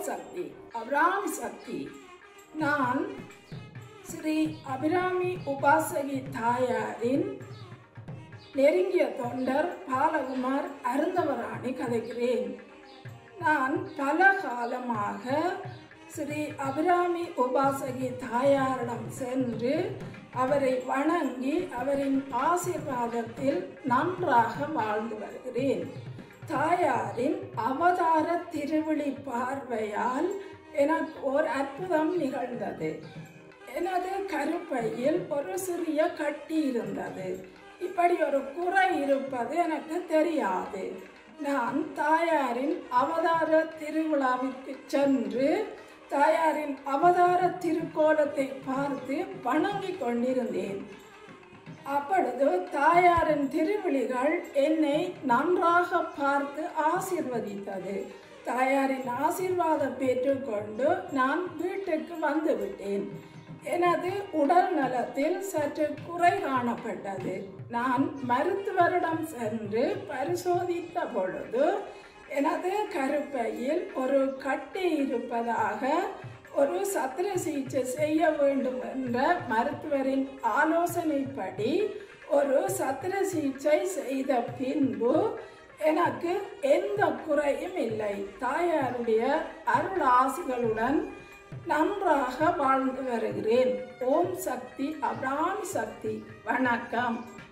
சக்தி அபிராமி சக்தி நான் ஸ்ரீ அபிராமி உபாசகி தாயாரின் நெருங்கிய தொண்டர் பாலகுமார் அருந்தவராணி கதைக்கிறேன் நான் பல காலமாக ஸ்ரீ அபிராமி உபாசகி தாயாரிடம் சென்று அவரை வணங்கி அவரின் ஆசீர்வாதத்தில் நன்றாக வாழ்ந்து வருகிறேன் தாயாரின் அவதார திருவிழி பார்வையால் எனக்கு ஒரு அற்புதம் நிகழ்ந்தது எனது கருப்பையில் ஒரு சிறிய கட்டி இருந்தது இப்படி ஒரு குறை இருப்பது எனக்கு தெரியாது நான் தாயாரின் அவதார திருவிழாவிற்கு சென்று தாயாரின் அவதார திருக்கோலத்தை பார்த்து வணங்கிக் கொண்டிருந்தேன் அப்பொழுது தாயாரின் திருவிழிகள் என்னை நன்றாக பார்த்து ஆசீர்வதித்தது தாயாரின் ஆசீர்வாதம் பெற்றுக்கொண்டு நான் வீட்டுக்கு வந்து விட்டேன் எனது உடல் நலத்தில் சற்று குறை காணப்பட்டது நான் மருத்துவரிடம் சென்று பரிசோதித்த பொழுது எனது கருப்பையில் ஒரு கட்டி இருப்பதாக ஒரு சத்திர சிகிச்சை செய்ய வேண்டும் என்ற மருத்துவரின் ஆலோசனைப்படி ஒரு சத்திர சிகிச்சை செய்த பின்பு எனக்கு எந்த குறையும் இல்லை தாயாருடைய அருள் ஆசிகளுடன் நன்றாக வாழ்ந்து வருகிறேன் ஓம் சக்தி அபிராமி சக்தி வணக்கம்